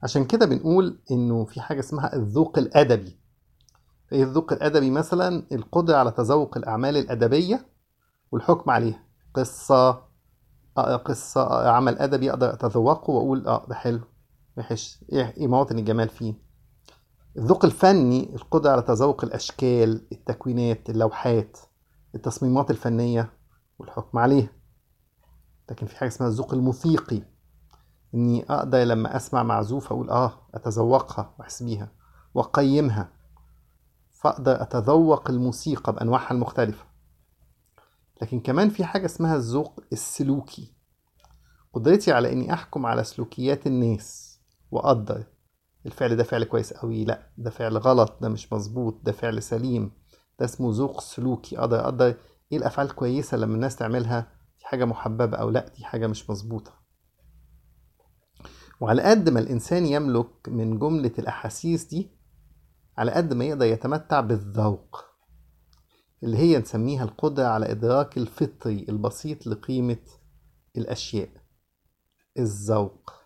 عشان كده بنقول إنه في حاجة اسمها الذوق الأدبي إيه الذوق الأدبي مثلا القدرة على تذوق الأعمال الأدبية والحكم عليها قصة أقرأ قصة أقرأ عمل أدبي أقدر أتذوقه وأقول آه ده حلو وحش إيه إيه مواطن الجمال فيه الذوق الفني القدرة على تذوق الأشكال التكوينات اللوحات التصميمات الفنية والحكم عليها لكن في حاجة اسمها الذوق الموسيقي إني أقدر لما أسمع معزوفة أقول آه أتذوقها وأحس بيها وأقيمها فأقدر أتذوق الموسيقى بأنواعها المختلفة لكن كمان في حاجة اسمها الذوق السلوكي قدرتي على إني أحكم على سلوكيات الناس وأقدر الفعل ده فعل كويس قوي لا ده فعل غلط ده مش مظبوط ده فعل سليم ده اسمه ذوق سلوكي اقدر اقدر ايه الافعال كويسه لما الناس تعملها دي حاجه محببه او لا دي حاجه مش مظبوطه وعلى قد ما الانسان يملك من جمله الاحاسيس دي على قد ما يقدر يتمتع بالذوق اللي هي نسميها القدره على ادراك الفطري البسيط لقيمه الاشياء الذوق